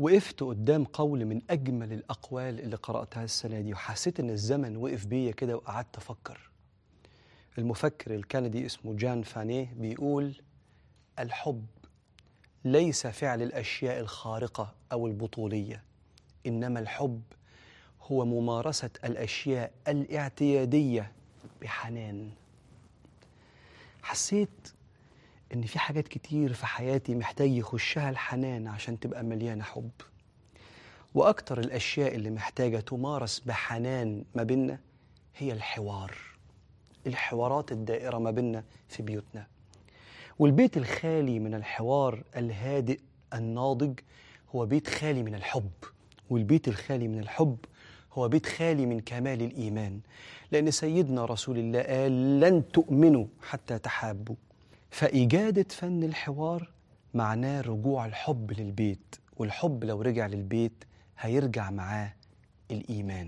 وقفت قدام قول من أجمل الأقوال اللي قرأتها السنة دي وحسيت إن الزمن وقف بيا كده وقعدت أفكر المفكر الكندي اسمه جان فانيه بيقول الحب ليس فعل الأشياء الخارقة أو البطولية إنما الحب هو ممارسة الأشياء الاعتيادية بحنان حسيت إن في حاجات كتير في حياتي محتاج يخشها الحنان عشان تبقى مليانة حب وأكتر الأشياء اللي محتاجة تمارس بحنان ما بيننا هي الحوار الحوارات الدائرة ما بيننا في بيوتنا والبيت الخالي من الحوار الهادئ الناضج هو بيت خالي من الحب والبيت الخالي من الحب هو بيت خالي من كمال الإيمان لأن سيدنا رسول الله قال لن تؤمنوا حتى تحابوا فإجادة فن الحوار معناه رجوع الحب للبيت والحب لو رجع للبيت هيرجع معاه الإيمان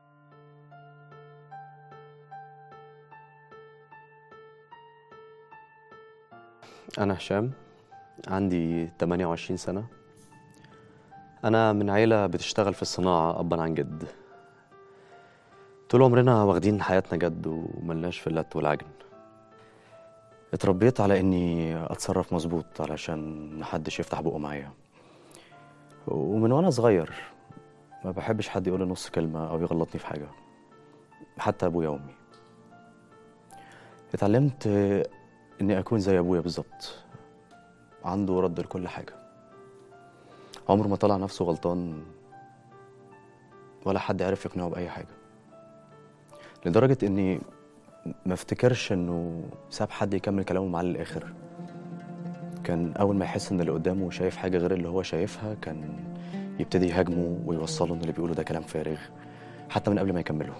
أنا هشام عندي 28 سنة أنا من عيلة بتشتغل في الصناعة أبا عن جد طول عمرنا واخدين حياتنا جد وملناش في اللت والعجن اتربيت على إني أتصرف مظبوط علشان محدش يفتح بقه معايا ومن وأنا صغير ما بحبش حد يقول لي نص كلمة أو يغلطني في حاجة حتى أبويا وأمي اتعلمت إني أكون زي أبويا بالظبط عنده رد لكل حاجة عمره ما طلع نفسه غلطان ولا حد عرف يقنعه بأي حاجة لدرجة إني ما افتكرش إنه ساب حد يكمل كلامه معاه للآخر كان أول ما يحس إن اللي قدامه شايف حاجة غير اللي هو شايفها كان يبتدي يهاجمه ويوصله إن اللي بيقوله ده كلام فارغ حتى من قبل ما يكمله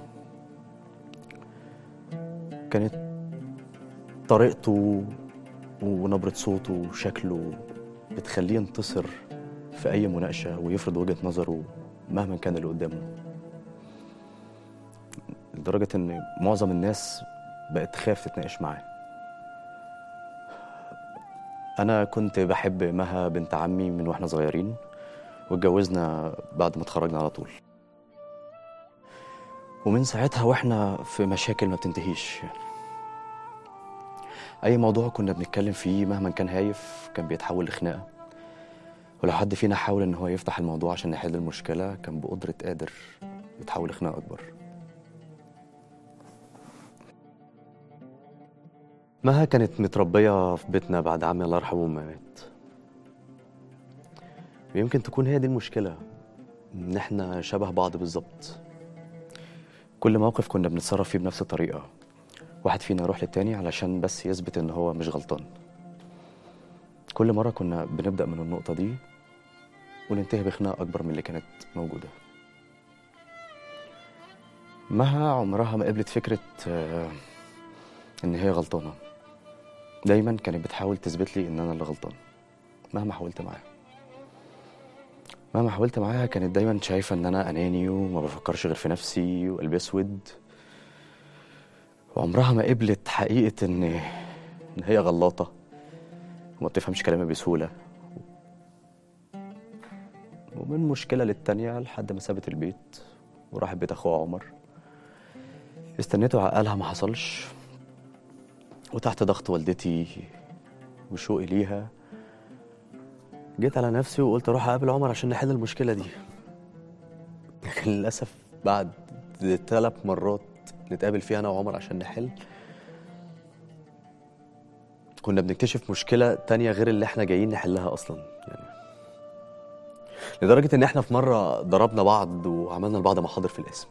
كانت طريقته ونبرة صوته وشكله بتخليه ينتصر في أي مناقشة ويفرض وجهة نظره مهما كان اللي قدامه لدرجة إن معظم الناس بقت تخاف تتناقش معاه أنا كنت بحب مها بنت عمي من وإحنا صغيرين واتجوزنا بعد ما اتخرجنا على طول ومن ساعتها وإحنا في مشاكل ما بتنتهيش يعني أي موضوع كنا بنتكلم فيه مهما كان هايف كان بيتحول لخناقة ولو حد فينا حاول إن هو يفتح الموضوع عشان نحل المشكلة كان بقدرة قادر يتحول لخناقة أكبر مها كانت متربية في بيتنا بعد عمي الله يرحمه ما مات ويمكن تكون هي دي المشكلة إن إحنا شبه بعض بالظبط كل موقف كنا بنتصرف فيه بنفس الطريقة واحد فينا يروح للتاني علشان بس يثبت إن هو مش غلطان كل مرة كنا بنبدأ من النقطة دي وننتهي بخناقة أكبر من اللي كانت موجودة مها عمرها ما قبلت فكرة آه، إن هي غلطانة دايما كانت بتحاول تثبت لي إن أنا اللي غلطان مهما حاولت معاها مهما حاولت معاها كانت دايما شايفة إن أنا أناني وما بفكرش غير في نفسي وقلبي أسود وعمرها ما قبلت حقيقة إن إن هي غلاطة وما بتفهمش كلامي بسهولة ومن مشكلة للتانية لحد ما سابت البيت وراحت بيت أخوها عمر استنيته عقلها ما حصلش وتحت ضغط والدتي وشوقي ليها جيت على نفسي وقلت اروح اقابل عمر عشان نحل المشكله دي لكن للاسف بعد ثلاث مرات نتقابل فيها انا وعمر عشان نحل كنا بنكتشف مشكله تانية غير اللي احنا جايين نحلها اصلا يعني لدرجه ان احنا في مره ضربنا بعض وعملنا لبعض محاضر في الاسم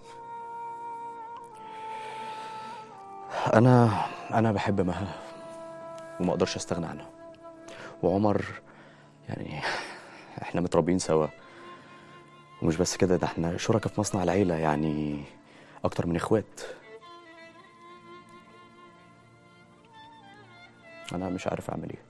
انا انا بحب مها وما اقدرش استغنى عنها وعمر يعني احنا متربيين سوا ومش بس كده ده احنا شركاء في مصنع العيلة يعني اكتر من اخوات انا مش عارف اعمل ايه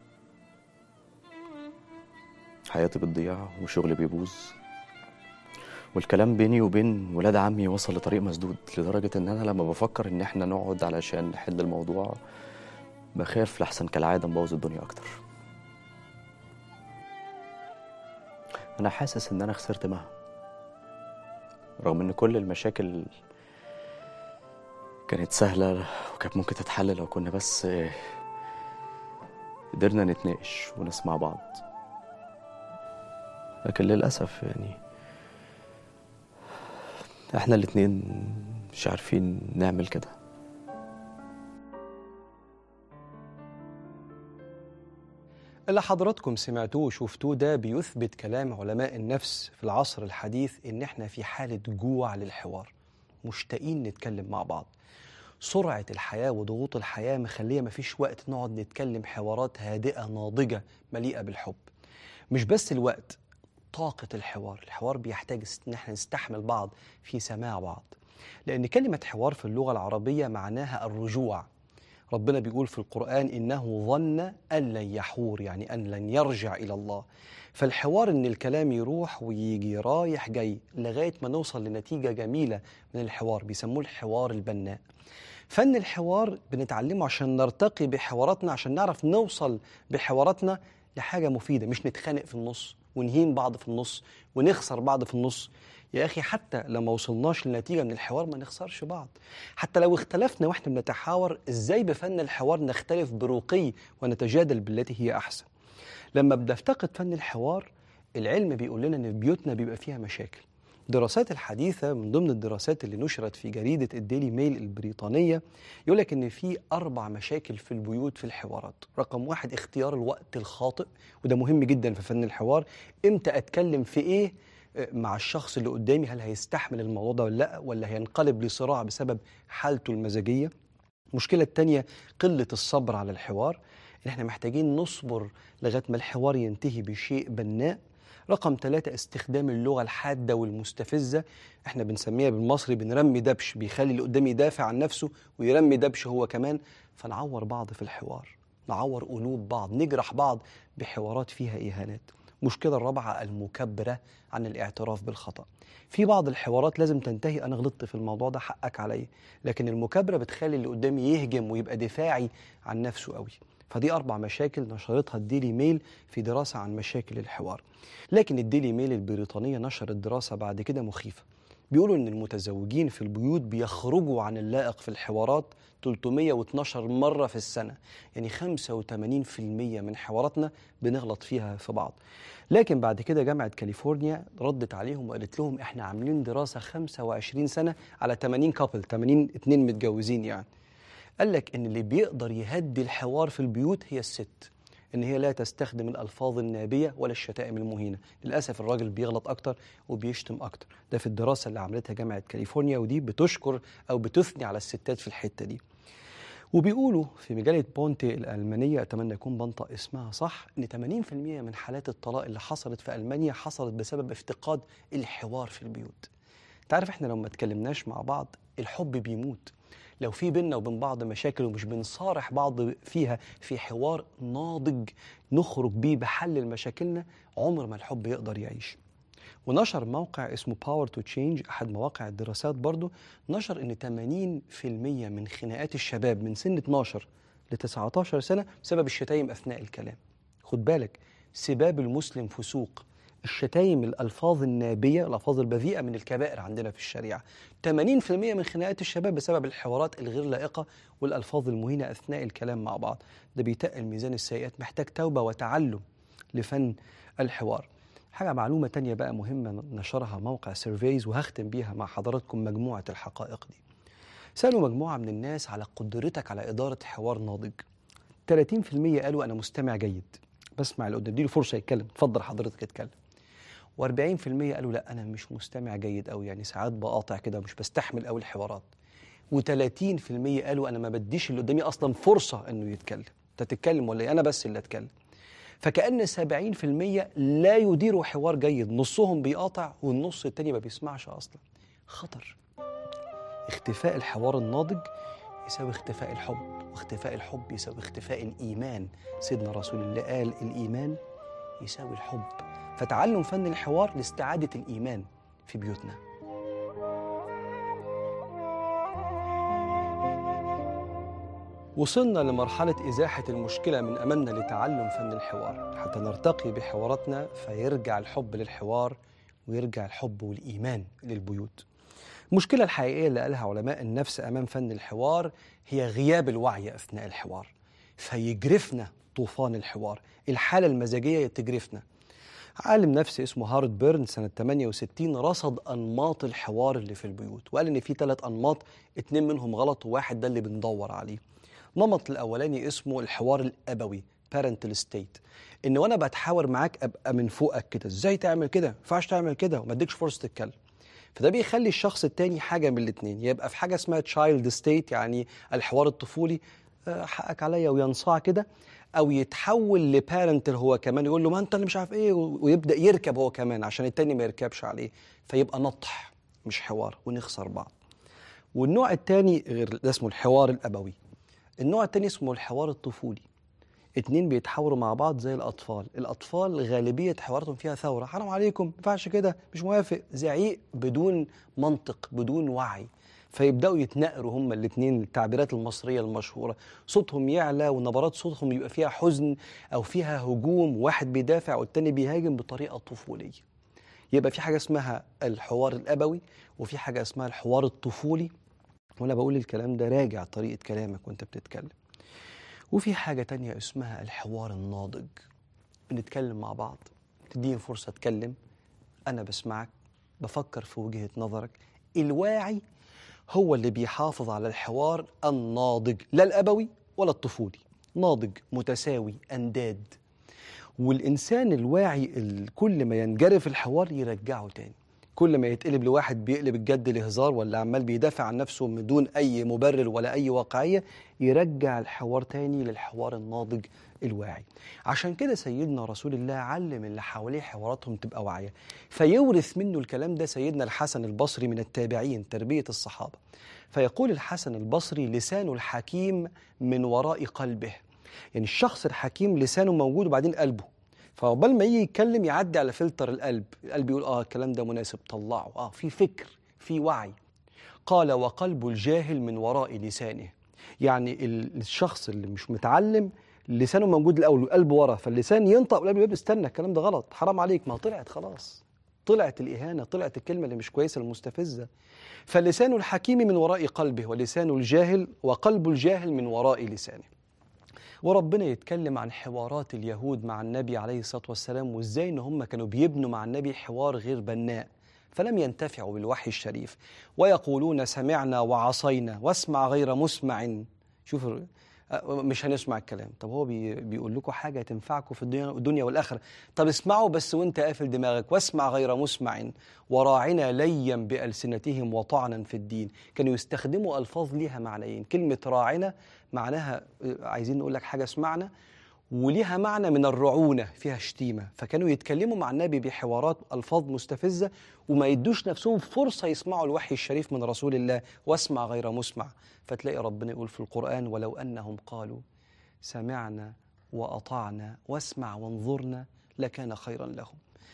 حياتي بتضيع وشغلي بيبوظ والكلام بيني وبين ولاد عمي وصل لطريق مسدود لدرجة ان انا لما بفكر ان احنا نقعد علشان نحل الموضوع بخاف لحسن كالعادة نبوظ الدنيا اكتر انا حاسس ان انا خسرت مها رغم ان كل المشاكل كانت سهلة وكانت ممكن تتحل لو كنا بس قدرنا نتناقش ونسمع بعض لكن للأسف يعني احنا الاتنين مش عارفين نعمل كده اللي حضراتكم سمعتوه وشفتوه ده بيثبت كلام علماء النفس في العصر الحديث ان احنا في حالة جوع للحوار مشتاقين نتكلم مع بعض سرعة الحياة وضغوط الحياة مخلية مفيش وقت نقعد نتكلم حوارات هادئة ناضجة مليئة بالحب مش بس الوقت طاقة الحوار الحوار بيحتاج ان احنا نستحمل بعض في سماع بعض لأن كلمة حوار في اللغة العربية معناها الرجوع ربنا بيقول في القرآن إنه ظن أن لن يحور يعني أن لن يرجع إلى الله فالحوار إن الكلام يروح ويجي رايح جاي لغاية ما نوصل لنتيجة جميلة من الحوار بيسموه الحوار البناء فن الحوار بنتعلمه عشان نرتقي بحواراتنا عشان نعرف نوصل بحواراتنا لحاجة مفيدة مش نتخانق في النص ونهين بعض في النص ونخسر بعض في النص يا أخي حتى لو ما وصلناش لنتيجة من الحوار ما نخسرش بعض حتى لو اختلفنا وإحنا بنتحاور إزاي بفن الحوار نختلف برقي ونتجادل بالتي هي أحسن لما بنفتقد فن الحوار العلم بيقول لنا إن بيوتنا بيبقى فيها مشاكل الدراسات الحديثة من ضمن الدراسات اللي نشرت في جريدة الديلي ميل البريطانية يقول لك إن في أربع مشاكل في البيوت في الحوارات رقم واحد اختيار الوقت الخاطئ وده مهم جدا في فن الحوار إمتى أتكلم في إيه مع الشخص اللي قدامي هل هيستحمل الموضوع ده ولا لا ولا هينقلب لصراع بسبب حالته المزاجية المشكلة التانية قلة الصبر على الحوار إن إحنا محتاجين نصبر لغاية ما الحوار ينتهي بشيء بناء رقم ثلاثة استخدام اللغة الحادة والمستفزة احنا بنسميها بالمصري بنرمي دبش بيخلي اللي قدامي يدافع عن نفسه ويرمي دبش هو كمان فنعور بعض في الحوار نعور قلوب بعض نجرح بعض بحوارات فيها إهانات المشكلة الرابعة المكبرة عن الاعتراف بالخطأ في بعض الحوارات لازم تنتهي أنا غلطت في الموضوع ده حقك عليا لكن المكابرة بتخلي اللي قدامي يهجم ويبقى دفاعي عن نفسه قوي فدي أربع مشاكل نشرتها الديلي ميل في دراسة عن مشاكل الحوار لكن الديلي ميل البريطانية نشرت دراسة بعد كده مخيفة بيقولوا إن المتزوجين في البيوت بيخرجوا عن اللائق في الحوارات 312 مرة في السنة يعني 85% من حواراتنا بنغلط فيها في بعض لكن بعد كده جامعة كاليفورنيا ردت عليهم وقالت لهم احنا عاملين دراسة 25 سنة على 80 كابل 80 اتنين متجوزين يعني قال لك ان اللي بيقدر يهدي الحوار في البيوت هي الست ان هي لا تستخدم الالفاظ النابيه ولا الشتائم المهينه للاسف الراجل بيغلط اكتر وبيشتم اكتر ده في الدراسه اللي عملتها جامعه كاليفورنيا ودي بتشكر او بتثني على الستات في الحته دي وبيقولوا في مجله بونتي الالمانيه اتمنى يكون بنطق اسمها صح ان 80% من حالات الطلاق اللي حصلت في المانيا حصلت بسبب افتقاد الحوار في البيوت تعرف احنا لو ما اتكلمناش مع بعض الحب بيموت لو في بينا وبين بعض مشاكل ومش بنصارح بعض فيها في حوار ناضج نخرج بيه بحل مشاكلنا عمر ما الحب يقدر يعيش ونشر موقع اسمه باور تو تشينج احد مواقع الدراسات برضو نشر ان 80% من خناقات الشباب من سن 12 ل 19 سنه بسبب الشتايم اثناء الكلام خد بالك سباب المسلم فسوق الشتايم الألفاظ النابية الألفاظ البذيئة من الكبائر عندنا في الشريعة 80% من خناقات الشباب بسبب الحوارات الغير لائقة والألفاظ المهينة أثناء الكلام مع بعض ده بيتقل ميزان السيئات محتاج توبة وتعلم لفن الحوار حاجة معلومة تانية بقى مهمة نشرها موقع سيرفيز وهختم بيها مع حضراتكم مجموعة الحقائق دي سألوا مجموعة من الناس على قدرتك على إدارة حوار ناضج 30% قالوا أنا مستمع جيد بسمع اللي قدام اديله فرصة يتكلم اتفضل حضرتك اتكلم و40% قالوا لا انا مش مستمع جيد قوي يعني ساعات بقاطع كده مش بستحمل قوي الحوارات و30% قالوا انا ما بديش اللي قدامي اصلا فرصه انه يتكلم انت تتكلم ولا إيه؟ انا بس اللي اتكلم فكأن 70% لا يديروا حوار جيد نصهم بيقاطع والنص التاني ما بيسمعش اصلا خطر اختفاء الحوار الناضج يساوي اختفاء الحب واختفاء الحب يساوي اختفاء الإيمان سيدنا رسول الله قال الإيمان يساوي الحب فتعلم فن الحوار لاستعادة الإيمان في بيوتنا وصلنا لمرحلة إزاحة المشكلة من أمامنا لتعلم فن الحوار حتى نرتقي بحواراتنا فيرجع الحب للحوار ويرجع الحب والإيمان للبيوت المشكلة الحقيقية اللي قالها علماء النفس أمام فن الحوار هي غياب الوعي أثناء الحوار فيجرفنا طوفان الحوار الحالة المزاجية تجرفنا عالم نفسي اسمه هارد بيرن سنة 68 رصد أنماط الحوار اللي في البيوت وقال إن في ثلاث أنماط اتنين منهم غلط وواحد ده اللي بندور عليه النمط الأولاني اسمه الحوار الأبوي parental state إن وأنا بتحاور معاك أبقى من فوقك كده إزاي تعمل كده ما ينفعش تعمل كده وما اديكش فرصة تتكلم فده بيخلي الشخص التاني حاجة من الاتنين يبقى في حاجة اسمها تشايلد ستيت يعني الحوار الطفولي آه، حقك عليا وينصاع كده او يتحول لبارنت اللي هو كمان يقول له ما انت اللي مش عارف ايه و- ويبدا يركب هو كمان عشان التاني ما يركبش عليه فيبقى نطح مش حوار ونخسر بعض والنوع التاني غير ده اسمه الحوار الابوي النوع التاني اسمه الحوار الطفولي اتنين بيتحاوروا مع بعض زي الاطفال الاطفال غالبيه حواراتهم فيها ثوره حرام عليكم ما ينفعش كده مش موافق زعيق بدون منطق بدون وعي فيبداوا يتناقروا هما الاثنين التعبيرات المصريه المشهوره صوتهم يعلى ونبرات صوتهم يبقى فيها حزن او فيها هجوم واحد بيدافع والتاني بيهاجم بطريقه طفوليه يبقى في حاجه اسمها الحوار الابوي وفي حاجه اسمها الحوار الطفولي وانا بقول الكلام ده راجع طريقه كلامك وانت بتتكلم وفي حاجة تانية اسمها الحوار الناضج بنتكلم مع بعض تديني فرصة أتكلم أنا بسمعك بفكر في وجهة نظرك الواعي هو اللي بيحافظ على الحوار الناضج لا الأبوي ولا الطفولي ناضج متساوي أنداد والإنسان الواعي ال- كل ما ينجرف الحوار يرجعه تاني كل ما يتقلب لواحد بيقلب الجد لهزار ولا عمال بيدافع عن نفسه من دون أي مبرر ولا أي واقعية يرجع الحوار تاني للحوار الناضج الواعي عشان كده سيدنا رسول الله علم اللي حواليه حواراتهم تبقى واعية فيورث منه الكلام ده سيدنا الحسن البصري من التابعين تربية الصحابة فيقول الحسن البصري لسان الحكيم من وراء قلبه يعني الشخص الحكيم لسانه موجود وبعدين قلبه فعقبال ما يجي يتكلم يعدي على فلتر القلب القلب يقول اه الكلام ده مناسب طلعه اه في فكر في وعي قال وقلب الجاهل من وراء لسانه يعني ال- الشخص اللي مش متعلم لسانه موجود الاول وقلبه ورا فاللسان ينطق والقلب يقول استنى الكلام ده غلط حرام عليك ما طلعت خلاص طلعت الإهانة طلعت الكلمة اللي مش كويسة المستفزة فلسان الحكيم من وراء قلبه ولسان الجاهل وقلب الجاهل من وراء لسانه وربنا يتكلم عن حوارات اليهود مع النبي عليه الصلاة والسلام وإزاي إن هم كانوا بيبنوا مع النبي حوار غير بناء فلم ينتفعوا بالوحي الشريف ويقولون سمعنا وعصينا واسمع غير مسمع شوف ال- أه، مش هنسمع الكلام طب هو بي بيقول لكم حاجة تنفعكم في الدنيا, الدنيا والآخرة طب اسمعوا بس وانت قافل دماغك واسمع غير مسمع وراعنا ليا بألسنتهم وطعنا في الدين كانوا يستخدموا ألفاظ ليها معنيين كلمة راعنا معناها أه، عايزين نقول لك حاجة اسمعنا وليها معنى من الرعونة فيها شتيمة فكانوا يتكلموا مع النبي بحوارات ألفاظ مستفزة وما يدوش نفسهم فرصة يسمعوا الوحي الشريف من رسول الله واسمع غير مسمع فتلاقي ربنا يقول في القرآن ولو أنهم قالوا سمعنا وأطعنا واسمع وانظرنا لكان خيرا لهم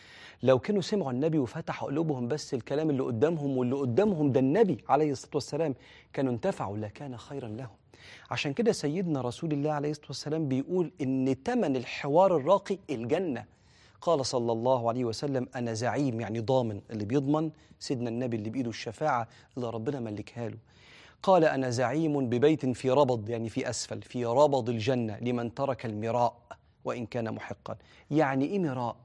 لو كانوا سمعوا النبي وفتحوا قلوبهم بس الكلام اللي قدامهم واللي قدامهم ده النبي عليه الصلاة والسلام كانوا انتفعوا لكان خيرا لهم عشان كده سيدنا رسول الله عليه الصلاة والسلام بيقول إن تمن الحوار الراقي الجنة قال صلى الله عليه وسلم أنا زعيم يعني ضامن اللي بيضمن سيدنا النبي اللي بإيده الشفاعة اللي ربنا ملكها له قال أنا زعيم ببيت في ربض يعني في أسفل في ربض الجنة لمن ترك المراء وإن كان محقا يعني إيه مراء؟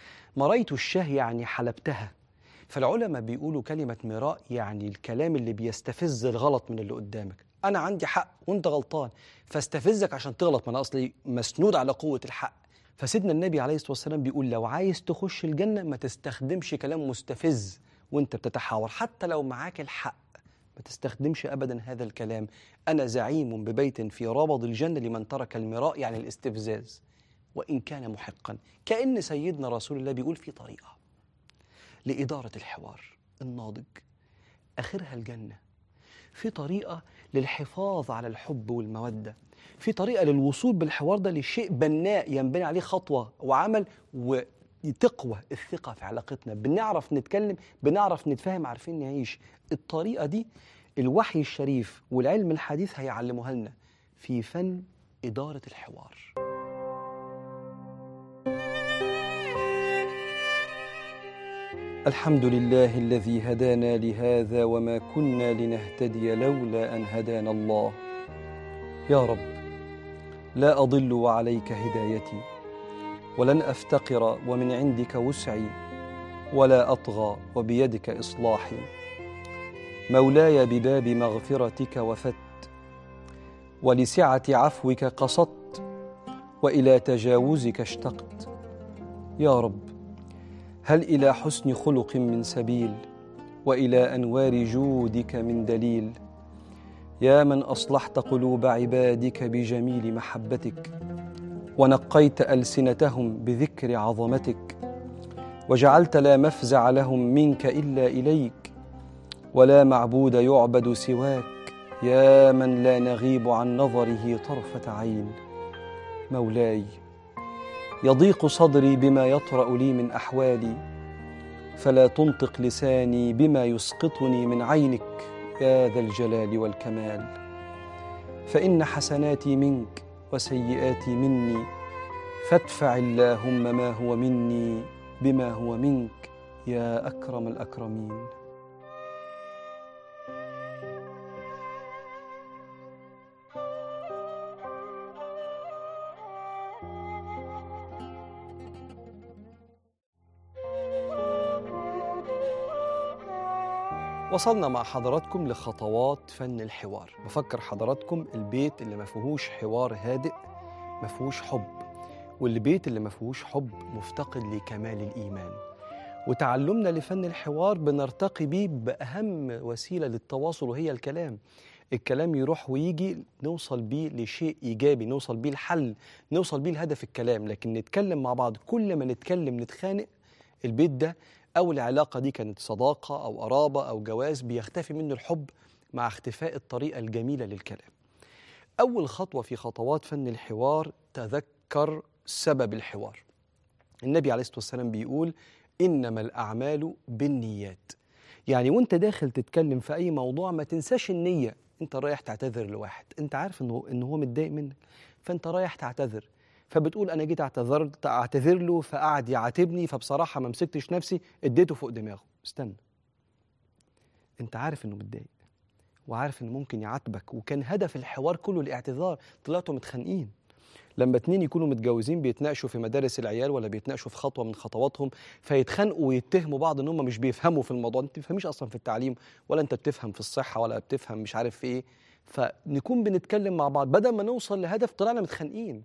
مريت الشاه يعني حلبتها فالعلماء بيقولوا كلمة مراء يعني الكلام اللي بيستفز الغلط من اللي قدامك أنا عندي حق وأنت غلطان فاستفزك عشان تغلط ما أنا أصلي مسنود على قوة الحق فسيدنا النبي عليه الصلاة والسلام بيقول لو عايز تخش الجنة ما تستخدمش كلام مستفز وأنت بتتحاور حتى لو معاك الحق ما تستخدمش أبدا هذا الكلام أنا زعيم ببيت في رابض الجنة لمن ترك المراء يعني الاستفزاز وإن كان محقا كأن سيدنا رسول الله بيقول في طريقة لإدارة الحوار الناضج آخرها الجنة في طريقة للحفاظ على الحب والمودة في طريقة للوصول بالحوار ده لشيء بناء ينبني عليه خطوة وعمل وتقوى الثقة في علاقتنا بنعرف نتكلم بنعرف نتفاهم عارفين نعيش الطريقة دي الوحي الشريف والعلم الحديث هيعلموها لنا في فن إدارة الحوار الحمد لله الذي هدانا لهذا وما كنا لنهتدي لولا أن هدانا الله يا رب لا أضل وعليك هدايتي ولن أفتقر ومن عندك وسعي ولا أطغى وبيدك إصلاحي مولاي بباب مغفرتك وفت ولسعة عفوك قصدت وإلى تجاوزك اشتقت يا رب هل إلى حسن خلق من سبيل وإلى أنوار جودك من دليل يا من أصلحت قلوب عبادك بجميل محبتك ونقيت ألسنتهم بذكر عظمتك وجعلت لا مفزع لهم منك إلا إليك ولا معبود يعبد سواك يا من لا نغيب عن نظره طرفة عين مولاي يضيق صدري بما يطرأ لي من أحوالي فلا تنطق لساني بما يسقطني من عينك يا ذا الجلال والكمال فإن حسناتي منك وسيئاتي مني فادفع اللهم ما هو مني بما هو منك يا أكرم الأكرمين وصلنا مع حضراتكم لخطوات فن الحوار بفكر حضراتكم البيت اللي ما فيهوش حوار هادئ ما فيهوش حب والبيت اللي ما فيهوش حب مفتقد لكمال الإيمان وتعلمنا لفن الحوار بنرتقي بيه بأهم وسيلة للتواصل وهي الكلام الكلام يروح ويجي نوصل بيه لشيء إيجابي نوصل بيه الحل نوصل بيه لهدف الكلام لكن نتكلم مع بعض كل ما نتكلم نتخانق البيت ده أو العلاقة دي كانت صداقة أو قرابة أو جواز بيختفي منه الحب مع اختفاء الطريقة الجميلة للكلام أول خطوة في خطوات فن الحوار تذكر سبب الحوار النبي عليه الصلاة والسلام بيقول إنما الأعمال بالنيات يعني وانت داخل تتكلم في أي موضوع ما تنساش النية انت رايح تعتذر لواحد انت عارف انه انه هو متضايق منك فانت رايح تعتذر فبتقول انا جيت اعتذرت اعتذر له فقعد يعاتبني فبصراحه ما مسكتش نفسي اديته فوق دماغه استنى انت عارف انه متضايق وعارف انه ممكن يعاتبك وكان هدف الحوار كله الاعتذار طلعتوا متخانقين لما اتنين يكونوا متجوزين بيتناقشوا في مدارس العيال ولا بيتناقشوا في خطوه من خطواتهم فيتخانقوا ويتهموا بعض ان هم مش بيفهموا في الموضوع انت ما بتفهميش اصلا في التعليم ولا انت بتفهم في الصحه ولا بتفهم مش عارف في ايه فنكون بنتكلم مع بعض بدل ما نوصل لهدف طلعنا متخانقين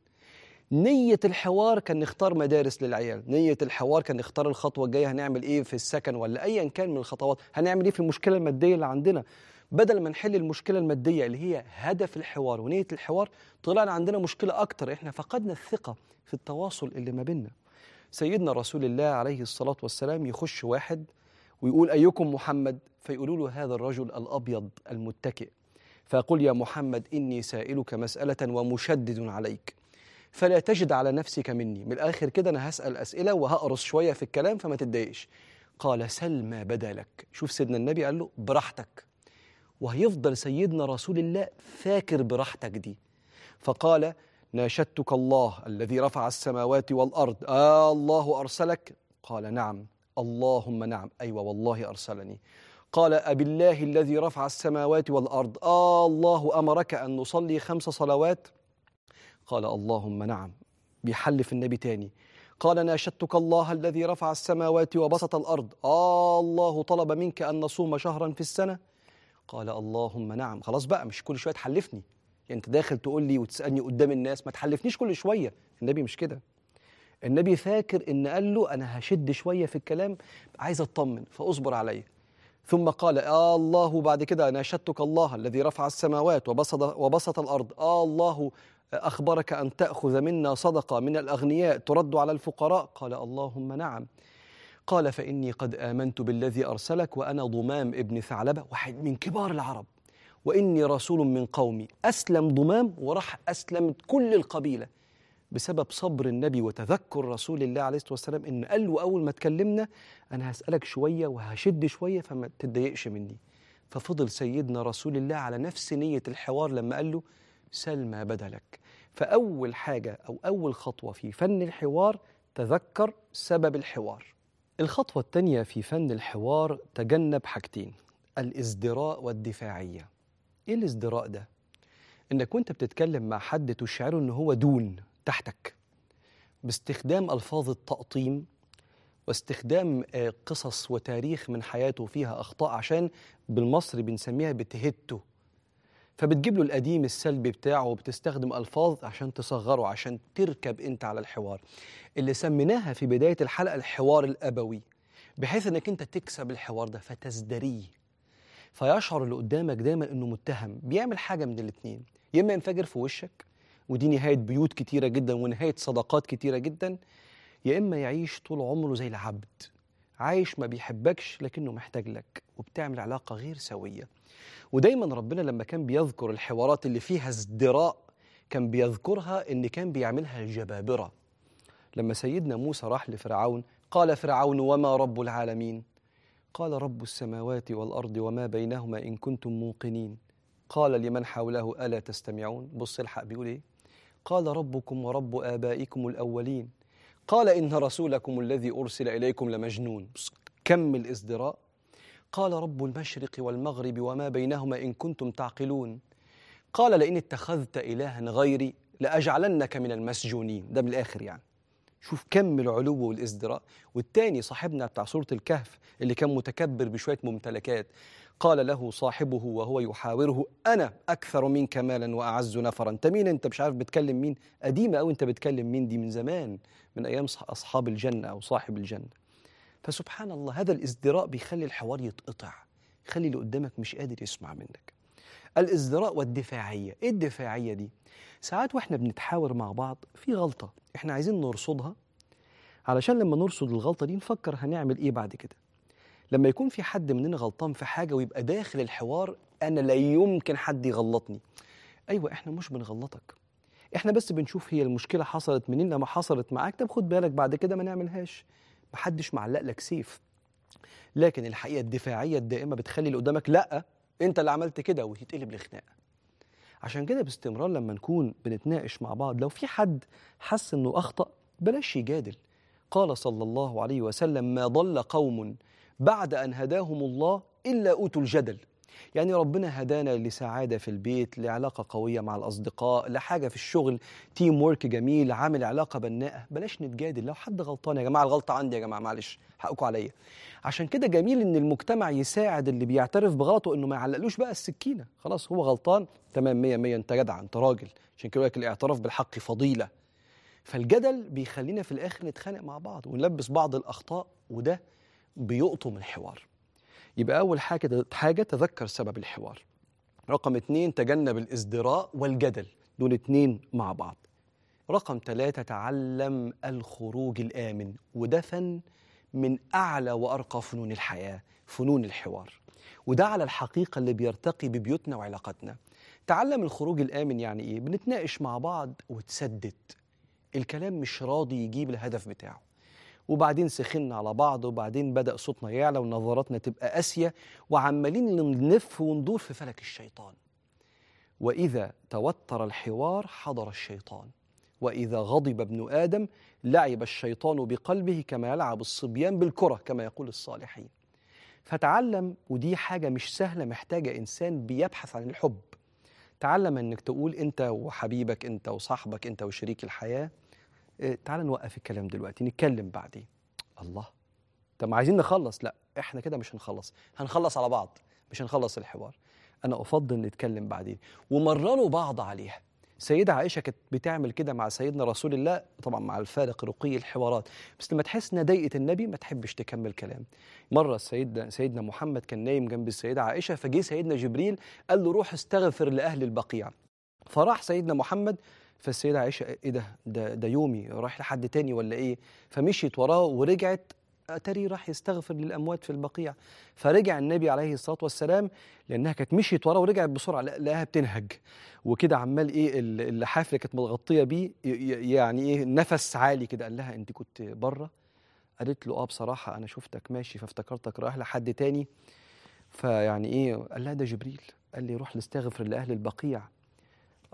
نية الحوار كان نختار مدارس للعيال نية الحوار كان نختار الخطوة الجاية هنعمل ايه في السكن ولا ايا كان من الخطوات هنعمل ايه في المشكلة المادية اللي عندنا بدل ما نحل المشكلة المادية اللي هي هدف الحوار ونية الحوار طلعنا عندنا مشكلة أكتر إحنا فقدنا الثقة في التواصل اللي ما بيننا سيدنا رسول الله عليه الصلاة والسلام يخش واحد ويقول أيكم محمد فيقولوا له هذا الرجل الأبيض المتكئ فيقول يا محمد إني سائلك مسألة ومشدد عليك فلا تجد على نفسك مني من الآخر كده أنا هسأل أسئلة وهقرص شوية في الكلام فما تتضايقش قال سل ما بدا لك شوف سيدنا النبي قال له براحتك وهيفضل سيدنا رسول الله فاكر براحتك دي فقال ناشدتك الله الذي رفع السماوات والأرض آه الله أرسلك قال نعم اللهم نعم أيوة والله أرسلني قال أبي الله الذي رفع السماوات والأرض آه الله أمرك أن نصلي خمس صلوات قال اللهم نعم بيحلف النبي تاني قال ناشدتك الله الذي رفع السماوات وبسط الأرض آه الله طلب منك أن نصوم شهرا في السنة قال اللهم نعم خلاص بقى مش كل شوية تحلفني يعني انت داخل تقول لي وتسألني قدام الناس ما تحلفنيش كل شوية النبي مش كده النبي فاكر ان قال له انا هشد شوية في الكلام عايز اطمن فاصبر عليا ثم قال آه الله بعد كده ناشدتك الله الذي رفع السماوات وبسط, وبسط الأرض آه الله أخبرك أن تأخذ منا صدقة من الأغنياء ترد على الفقراء قال اللهم نعم قال فإني قد آمنت بالذي أرسلك وأنا ضمام ابن ثعلبة واحد من كبار العرب وإني رسول من قومي أسلم ضمام وراح أسلمت كل القبيلة بسبب صبر النبي وتذكر رسول الله عليه الصلاة والسلام إن قال له أول ما تكلمنا أنا هسألك شوية وهشد شوية فما تتضايقش مني ففضل سيدنا رسول الله على نفس نية الحوار لما قال له سل ما بدا لك فأول حاجة أو أول خطوة في فن الحوار تذكر سبب الحوار الخطوة الثانية في فن الحوار تجنب حاجتين الازدراء والدفاعية إيه الازدراء ده؟ إنك وأنت بتتكلم مع حد تشعره إن هو دون تحتك باستخدام ألفاظ التأطيم واستخدام آه، قصص وتاريخ من حياته فيها أخطاء عشان بالمصري بنسميها بتهته فبتجيب له القديم السلبي بتاعه وبتستخدم ألفاظ عشان تصغره عشان تركب أنت على الحوار اللي سميناها في بداية الحلقة الحوار الأبوي بحيث أنك أنت تكسب الحوار ده فتزدريه فيشعر اللي قدامك دايما أنه متهم بيعمل حاجة من الاتنين يا إما ينفجر في وشك ودي نهاية بيوت كتيرة جدا ونهاية صداقات كتيرة جدا يا إما يعيش طول عمره زي العبد عايش ما بيحبكش لكنه محتاج لك وبتعمل علاقة غير سوية ودايما ربنا لما كان بيذكر الحوارات اللي فيها ازدراء كان بيذكرها ان كان بيعملها الجبابرة لما سيدنا موسى راح لفرعون قال فرعون وما رب العالمين قال رب السماوات والأرض وما بينهما إن كنتم موقنين قال لمن حوله ألا تستمعون بص الحق بيقول إيه قال ربكم ورب آبائكم الأولين قال إن رسولكم الذي أرسل إليكم لمجنون بص كم الازدراء قال رب المشرق والمغرب وما بينهما إن كنتم تعقلون قال لئن اتخذت إلها غيري لأجعلنك من المسجونين ده من الآخر يعني شوف كم العلو والازدراء والتاني صاحبنا بتاع سورة الكهف اللي كان متكبر بشوية ممتلكات قال له صاحبه وهو يحاوره أنا أكثر منك مالا وأعز نفرا أنت مين أنت مش عارف بتكلم مين قديمة أو أنت بتكلم مين دي من زمان من أيام صح- أصحاب الجنة أو صاحب الجنة فسبحان الله هذا الازدراء بيخلي الحوار يتقطع يخلي اللي قدامك مش قادر يسمع منك الازدراء والدفاعية ايه الدفاعية دي ساعات واحنا بنتحاور مع بعض في غلطة احنا عايزين نرصدها علشان لما نرصد الغلطة دي نفكر هنعمل ايه بعد كده لما يكون في حد مننا غلطان في حاجة ويبقى داخل الحوار أنا لا يمكن حد يغلطني أيوة إحنا مش بنغلطك إحنا بس بنشوف هي المشكلة حصلت منين لما حصلت معاك طب خد بالك بعد كده ما نعملهاش محدش معلق لك سيف لكن الحقيقة الدفاعية الدائمة بتخلي اللي قدامك لأ أنت اللي عملت كده وتتقلب لخناقة عشان كده باستمرار لما نكون بنتناقش مع بعض لو في حد حس انه اخطا بلاش يجادل قال صلى الله عليه وسلم ما ضل قوم بعد ان هداهم الله الا اوتوا الجدل يعني ربنا هدانا لسعاده في البيت لعلاقه قويه مع الاصدقاء لحاجه في الشغل تيم ورك جميل عامل علاقه بناءه بلاش نتجادل لو حد غلطان يا جماعه الغلطه عندي يا جماعه معلش حقكم عليا عشان كده جميل ان المجتمع يساعد اللي بيعترف بغلطه انه ما يعلقلوش بقى السكينه خلاص هو غلطان تمام مية مية انت جدع انت راجل عشان كده يقول لك الاعتراف بالحق فضيله فالجدل بيخلينا في الاخر نتخانق مع بعض ونلبس بعض الاخطاء وده بيقطم الحوار يبقى اول حاجه حاجه تذكر سبب الحوار رقم اتنين تجنب الازدراء والجدل دول اتنين مع بعض رقم ثلاثة تعلم الخروج الآمن وده فن من أعلى وأرقى فنون الحياة فنون الحوار وده على الحقيقة اللي بيرتقي ببيوتنا وعلاقاتنا تعلم الخروج الآمن يعني إيه؟ بنتناقش مع بعض وتسدد الكلام مش راضي يجيب الهدف بتاعه وبعدين سخنا على بعض وبعدين بدأ صوتنا يعلى ونظراتنا تبقى قاسية وعمالين نلف وندور في فلك الشيطان وإذا توتر الحوار حضر الشيطان وإذا غضب ابن آدم لعب الشيطان بقلبه كما يلعب الصبيان بالكرة كما يقول الصالحين فتعلم ودي حاجة مش سهلة محتاجة إنسان بيبحث عن الحب تعلم إنك تقول أنت وحبيبك أنت وصاحبك أنت وشريك الحياة إيه، تعال نوقف الكلام دلوقتي نتكلم بعدين الله طب ما عايزين نخلص لا احنا كده مش هنخلص هنخلص على بعض مش هنخلص الحوار انا افضل نتكلم بعدين ومرنوا بعض عليها سيدة عائشة كانت بتعمل كده مع سيدنا رسول الله طبعا مع الفارق رقي الحوارات بس لما تحس انها ضايقت النبي ما تحبش تكمل كلام مرة سيدنا سيدنا محمد كان نايم جنب السيدة عائشة فجه سيدنا جبريل قال له روح استغفر لأهل البقيع فراح سيدنا محمد فالسيدة عائشة ايه ده ده, ده يومي راح لحد تاني ولا ايه فمشيت وراه ورجعت أتري راح يستغفر للأموات في البقيع فرجع النبي عليه الصلاة والسلام لأنها كانت مشيت وراه ورجعت بسرعة لا- لقاها بتنهج وكده عمال إيه ال- اللحاف اللي كانت متغطية بيه ي- ي- يعني إيه نفس عالي كده قال لها أنت كنت بره قالت له اه بصراحة أنا شفتك ماشي فافتكرتك رايح لحد تاني فيعني إيه قال لها ده جبريل قال لي روح نستغفر لأهل البقيع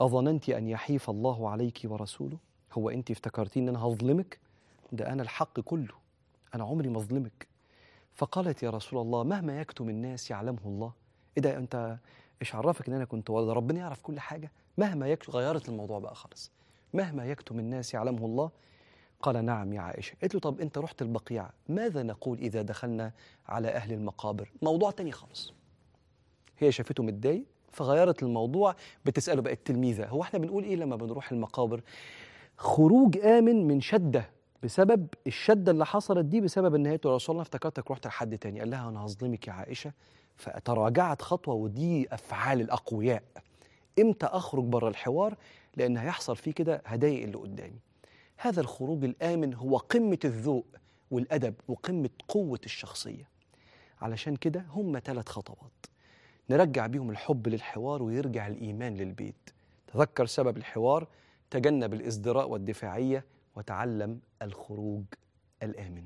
أظننت أن يحيف الله عليك ورسوله هو أنت افتكرتين أن أنا هظلمك ده أنا الحق كله أنا عمري ما أظلمك فقالت يا رسول الله مهما يكتم الناس يعلمه الله إيه ده أنت إيش عرفك إن أنا كنت ولد ربنا يعرف كل حاجة مهما يكتم غيرت الموضوع بقى خالص مهما يكتم الناس يعلمه الله قال نعم يا عائشة قلت له طب أنت رحت البقيع ماذا نقول إذا دخلنا على أهل المقابر موضوع تاني خالص هي شافته متضايق فغيرت الموضوع بتسأله بقى التلميذة هو احنا بنقول ايه لما بنروح المقابر خروج آمن من شدة بسبب الشدة اللي حصلت دي بسبب ان هي تقول يا رسول الله افتكرتك رحت لحد تاني قال لها انا هظلمك يا عائشة فتراجعت خطوة ودي أفعال الأقوياء امتى أخرج بره الحوار لأن هيحصل فيه كده هضايق اللي قدامي هذا الخروج الآمن هو قمة الذوق والأدب وقمة قوة الشخصية علشان كده هم ثلاث خطوات نرجع بيهم الحب للحوار ويرجع الإيمان للبيت تذكر سبب الحوار تجنب الازدراء والدفاعية وتعلم الخروج الآمن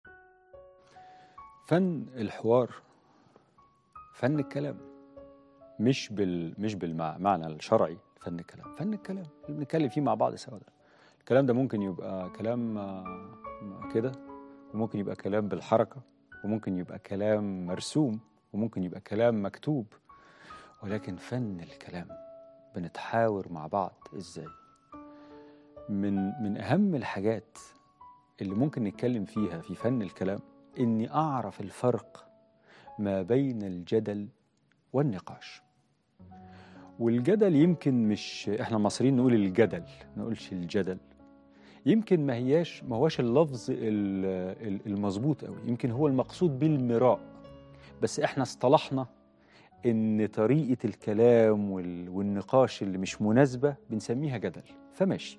فن الحوار فن الكلام مش بال مش بالمعنى الشرعي فن الكلام فن الكلام اللي بنتكلم فيه مع بعض سوا ده الكلام ده ممكن يبقى كلام آه، كده وممكن يبقى كلام بالحركة وممكن يبقى كلام مرسوم وممكن يبقى كلام مكتوب ولكن فن الكلام بنتحاور مع بعض ازاي من من اهم الحاجات اللي ممكن نتكلم فيها في فن الكلام اني اعرف الفرق ما بين الجدل والنقاش والجدل يمكن مش احنا المصريين نقول الجدل ما نقولش الجدل يمكن ما هياش ما هواش اللفظ ال- ال- المظبوط قوي يمكن هو المقصود بالمراء بس احنا اصطلحنا ان طريقه الكلام وال- والنقاش اللي مش مناسبه بنسميها جدل فماشي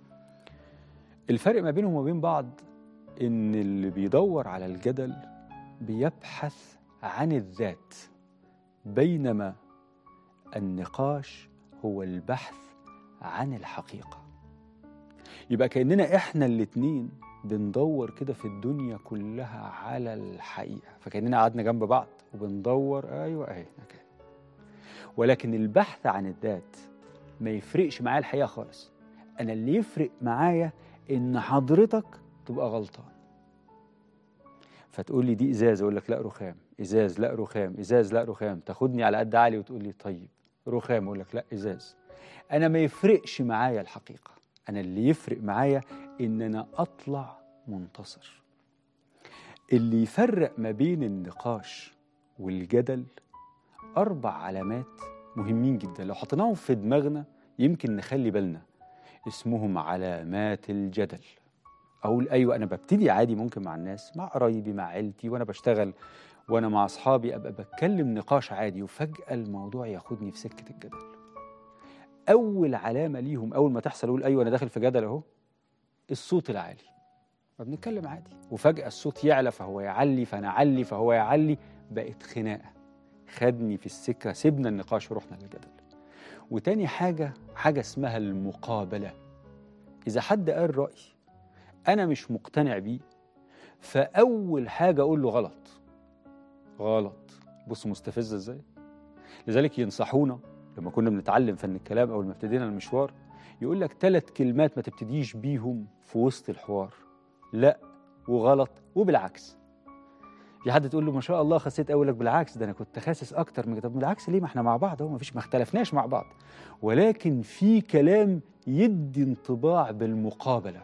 الفرق ما بينهم وبين بعض ان اللي بيدور على الجدل بيبحث عن الذات بينما النقاش هو البحث عن الحقيقه يبقى كاننا احنا الاتنين بندور كده في الدنيا كلها على الحقيقه فكاننا قعدنا جنب بعض وبندور ايوه اهي كده ولكن البحث عن الذات ما يفرقش معايا الحقيقه خالص انا اللي يفرق معايا ان حضرتك تبقى غلطان فتقول لي دي ازاز اقول لك لا رخام ازاز لا رخام ازاز لا رخام تاخدني على قد عقلي وتقول لي طيب رخام اقول لك لا ازاز انا ما يفرقش معايا الحقيقه انا اللي يفرق معايا ان انا اطلع منتصر اللي يفرق ما بين النقاش والجدل اربع علامات مهمين جدا لو حطيناهم في دماغنا يمكن نخلي بالنا اسمهم علامات الجدل اقول ايوه انا ببتدي عادي ممكن مع الناس مع قرايبي مع عيلتي وانا بشتغل وانا مع اصحابي ابقى بتكلم نقاش عادي وفجاه الموضوع ياخدني في سكه الجدل اول علامه ليهم اول ما تحصل اقول ايوه انا داخل في جدل اهو الصوت العالي ما بنتكلم عادي وفجاه الصوت يعلى فهو يعلي فانا اعلي فهو يعلي بقت خناقه خدني في السكه سيبنا النقاش ورحنا للجدل وتاني حاجه حاجه اسمها المقابله اذا حد قال راي انا مش مقتنع بيه فاول حاجه اقول له غلط غلط بص مستفزه ازاي لذلك ينصحونا لما كنا بنتعلم فن الكلام اول ما ابتدينا المشوار يقول لك ثلاث كلمات ما تبتديش بيهم في وسط الحوار لا وغلط وبالعكس في حد تقول له ما شاء الله خسيت اقول لك بالعكس ده انا كنت خاسس اكتر من كده طب بالعكس ليه ما احنا مع بعض اهو ما فيش ما اختلفناش مع بعض ولكن في كلام يدي انطباع بالمقابله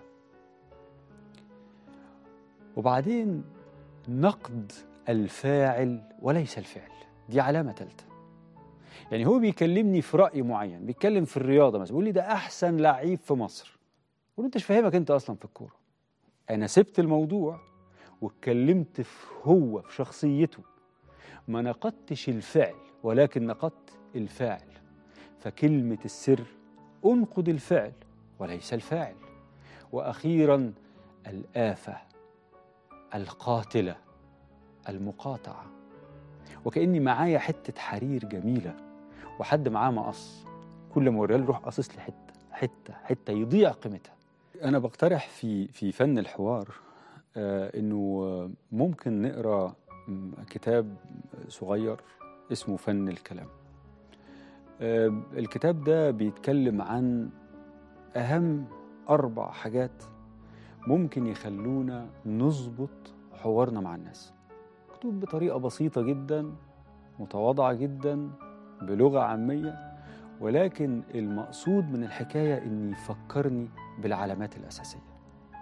وبعدين نقد الفاعل وليس الفعل دي علامه ثالثه يعني هو بيكلمني في راي معين بيتكلم في الرياضه مثلا بيقول لي ده احسن لعيب في مصر بقول له انت مش فاهمك انت اصلا في الكوره انا سبت الموضوع واتكلمت في هو في شخصيته ما نقدتش الفعل ولكن نقدت الفاعل فكلمه السر انقد الفعل وليس الفاعل واخيرا الافه القاتله المقاطعه وكاني معايا حته حرير جميله وحد معاه مقص كل ما اوريها له يروح قاصص لي حته حته حته يضيع قيمتها انا بقترح في في فن الحوار آه انه آه، ممكن نقرا م، كتاب صغير اسمه فن الكلام آه، الكتاب ده بيتكلم عن أهم أربع حاجات ممكن يخلونا نظبط حوارنا مع الناس مكتوب بطريقة بسيطة جدا متواضعة جدا بلغة عامية ولكن المقصود من الحكاية إن يفكرني بالعلامات الأساسية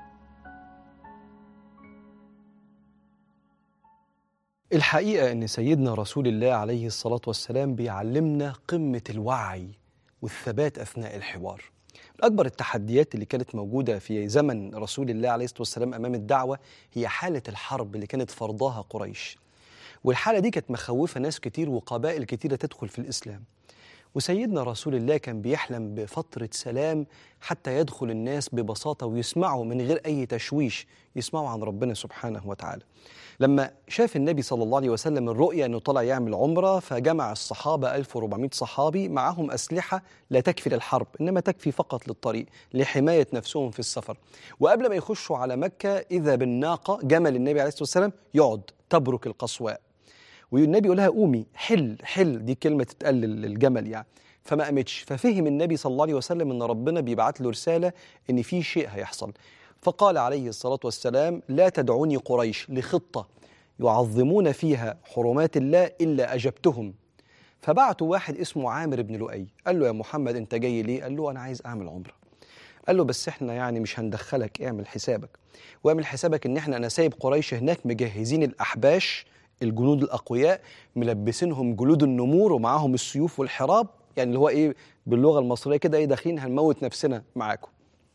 الحقيقة أن سيدنا رسول الله عليه الصلاة والسلام بيعلمنا قمة الوعي والثبات أثناء الحوار من أكبر التحديات اللي كانت موجودة في زمن رسول الله عليه الصلاة والسلام أمام الدعوة هي حالة الحرب اللي كانت فرضاها قريش والحالة دي كانت مخوفة ناس كتير وقبائل كتيرة تدخل في الإسلام وسيدنا رسول الله كان بيحلم بفترة سلام حتى يدخل الناس ببساطة ويسمعوا من غير أي تشويش يسمعوا عن ربنا سبحانه وتعالى لما شاف النبي صلى الله عليه وسلم الرؤيا أنه طلع يعمل عمرة فجمع الصحابة 1400 صحابي معهم أسلحة لا تكفي للحرب إنما تكفي فقط للطريق لحماية نفسهم في السفر وقبل ما يخشوا على مكة إذا بالناقة جمل النبي عليه الصلاة والسلام يقعد تبرك القصواء والنبي يقول لها قومي حل حل دي كلمة تتقال للجمل يعني فما قامتش ففهم النبي صلى الله عليه وسلم ان ربنا بيبعت له رساله ان في شيء هيحصل فقال عليه الصلاه والسلام لا تدعوني قريش لخطه يعظمون فيها حرمات الله الا اجبتهم فبعتوا واحد اسمه عامر بن لؤي قال له يا محمد انت جاي ليه قال له انا عايز اعمل عمره قال له بس احنا يعني مش هندخلك اعمل حسابك واعمل حسابك ان احنا انا سايب قريش هناك مجهزين الاحباش الجنود الاقوياء ملبسينهم جلود النمور ومعاهم السيوف والحراب يعني اللي هو ايه باللغه المصريه كده ايه داخلين هنموت نفسنا معاكم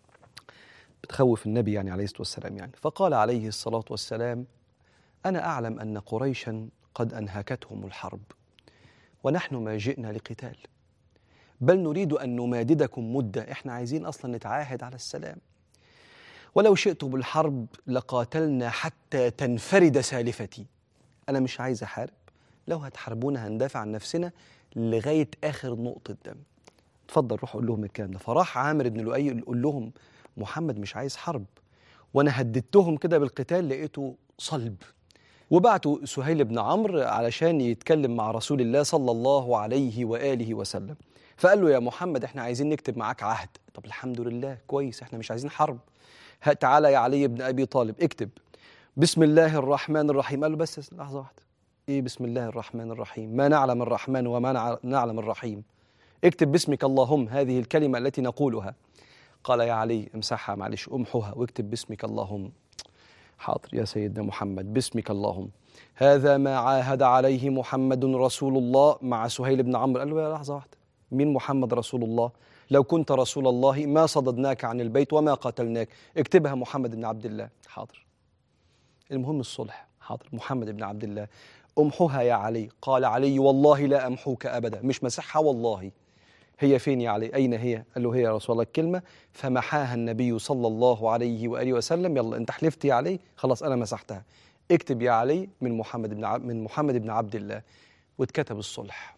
بتخوف النبي يعني عليه الصلاه والسلام يعني فقال عليه الصلاه والسلام انا اعلم ان قريشا قد انهكتهم الحرب ونحن ما جئنا لقتال بل نريد ان نماددكم مده احنا عايزين اصلا نتعاهد على السلام ولو شئت بالحرب لقاتلنا حتى تنفرد سالفتي انا مش عايز احارب لو هتحاربونا هندافع عن نفسنا لغايه اخر نقطه دم اتفضل روح قول لهم الكلام ده فراح عامر بن لؤي يقول لهم محمد مش عايز حرب وانا هددتهم كده بالقتال لقيته صلب وبعتوا سهيل بن عمرو علشان يتكلم مع رسول الله صلى الله عليه واله وسلم فقال له يا محمد احنا عايزين نكتب معاك عهد طب الحمد لله كويس احنا مش عايزين حرب ها تعالى يا علي بن ابي طالب اكتب بسم الله الرحمن الرحيم قال له بس لحظه واحده ايه بسم الله الرحمن الرحيم ما نعلم الرحمن وما نع- نعلم الرحيم اكتب باسمك اللهم هذه الكلمه التي نقولها قال يا علي امسحها معلش امحوها واكتب باسمك اللهم حاضر يا سيدنا محمد باسمك اللهم هذا ما عاهد عليه محمد رسول الله مع سهيل بن عمرو قال له يا لحظه واحده مين محمد رسول الله لو كنت رسول الله ما صددناك عن البيت وما قتلناك اكتبها محمد بن عبد الله حاضر المهم الصلح حاضر محمد بن عبد الله امحوها يا علي قال علي والله لا امحوك ابدا مش مسحها والله هي فين يا علي اين هي قال له هي يا رسول الله الكلمه فمحاها النبي صلى الله عليه واله وسلم يلا انت حلفت يا علي خلاص انا مسحتها اكتب يا علي من محمد بن عب من محمد بن عبد الله واتكتب الصلح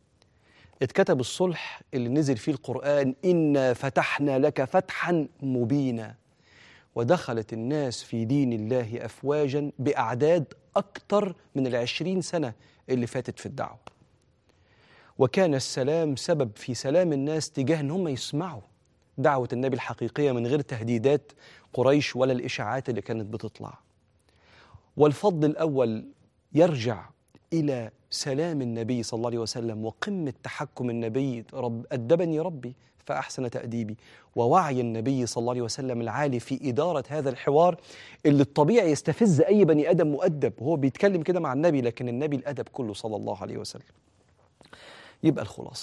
اتكتب الصلح اللي نزل فيه القرآن إنا فتحنا لك فتحا مبينا ودخلت الناس في دين الله أفواجا بأعداد أكثر من العشرين سنة اللي فاتت في الدعوة وكان السلام سبب في سلام الناس تجاه ان هم يسمعوا دعوة النبي الحقيقية من غير تهديدات قريش ولا الإشاعات اللي كانت بتطلع والفضل الأول يرجع إلى سلام النبي صلى الله عليه وسلم وقمة تحكم النبي رب أدبني ربي فأحسن تأديبي ووعي النبي صلى الله عليه وسلم العالي في إدارة هذا الحوار اللي الطبيعي يستفز أي بني آدم مؤدب وهو بيتكلم كده مع النبي لكن النبي الأدب كله صلى الله عليه وسلم يبقى الخلاصة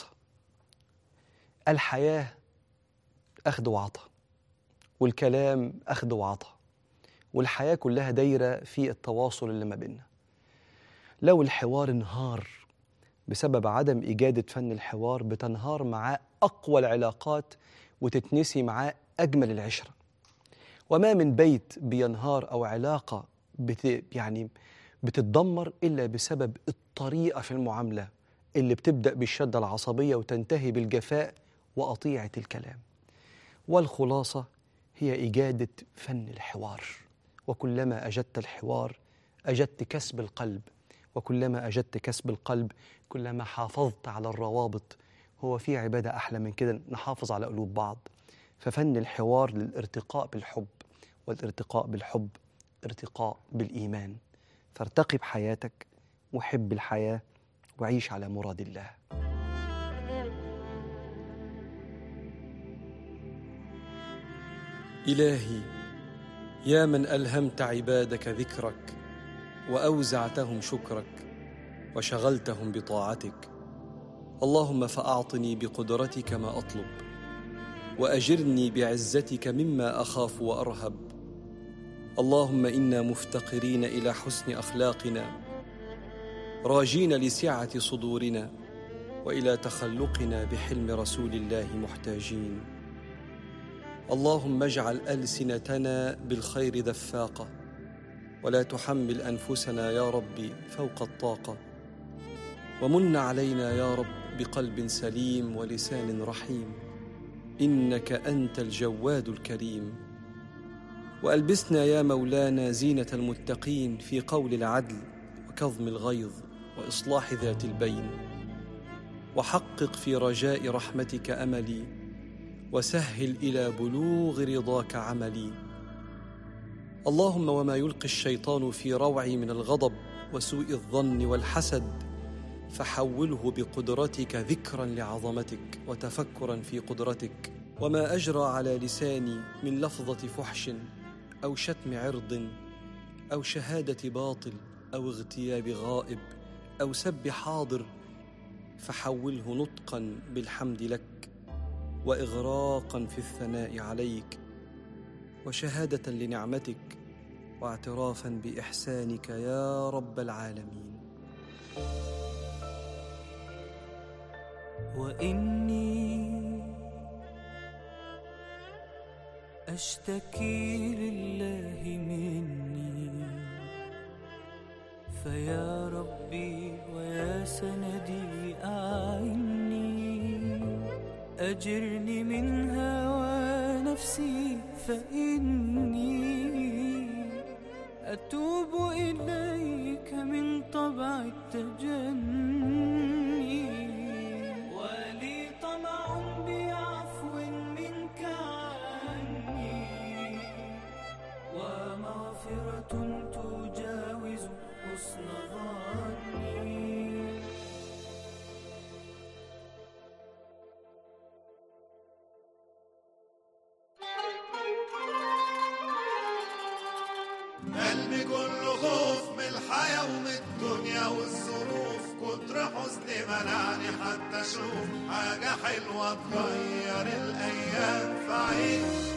الحياة أخذ وعطى والكلام أخذ وعطى والحياة كلها دايرة في التواصل اللي ما بيننا لو الحوار انهار بسبب عدم إجادة فن الحوار بتنهار معاه أقوى العلاقات وتتنسي معاه أجمل العشرة وما من بيت بينهار أو علاقة بت يعني بتتدمر إلا بسبب الطريقة في المعاملة اللي بتبدأ بالشدة العصبية وتنتهي بالجفاء وقطيعة الكلام والخلاصة هي إجادة فن الحوار وكلما أجدت الحوار أجدت كسب القلب وكلما أجدت كسب القلب كلما حافظت على الروابط هو في عبادة أحلى من كده نحافظ على قلوب بعض ففن الحوار للارتقاء بالحب والارتقاء بالحب ارتقاء بالإيمان فارتقي بحياتك وحب الحياة وعيش على مراد الله إلهي يا من ألهمت عبادك ذكرك وأوزعتهم شكرك وشغلتهم بطاعتك اللهم فأعطني بقدرتك ما أطلب وأجرني بعزتك مما أخاف وأرهب اللهم إنا مفتقرين إلى حسن أخلاقنا راجين لسعة صدورنا وإلى تخلقنا بحلم رسول الله محتاجين اللهم اجعل ألسنتنا بالخير دفاقة ولا تحمل أنفسنا يا ربي فوق الطاقة ومن علينا يا رب بقلب سليم ولسان رحيم إنك أنت الجواد الكريم وألبسنا يا مولانا زينة المتقين في قول العدل وكظم الغيظ وإصلاح ذات البين وحقق في رجاء رحمتك أملي وسهل الى بلوغ رضاك عملي اللهم وما يلقي الشيطان في روعي من الغضب وسوء الظن والحسد فحوله بقدرتك ذكرا لعظمتك وتفكرا في قدرتك وما اجرى على لساني من لفظه فحش او شتم عرض او شهاده باطل او اغتياب غائب او سب حاضر فحوله نطقا بالحمد لك واغراقا في الثناء عليك وشهاده لنعمتك واعترافا باحسانك يا رب العالمين وإني أشتكي لله مني فيا ربي ويا سندي أعني أجرني من هوى نفسي فإني أتوب إليك من طبع التجني ولي طمع بعفو منك عني ومغفرة تجاوز حسن ظني قلبي كله خوف من الحياة ومن الدنيا والظروف كتر حزني منعني حتى اشوف حاجة حلوة تغير الأيام فعيش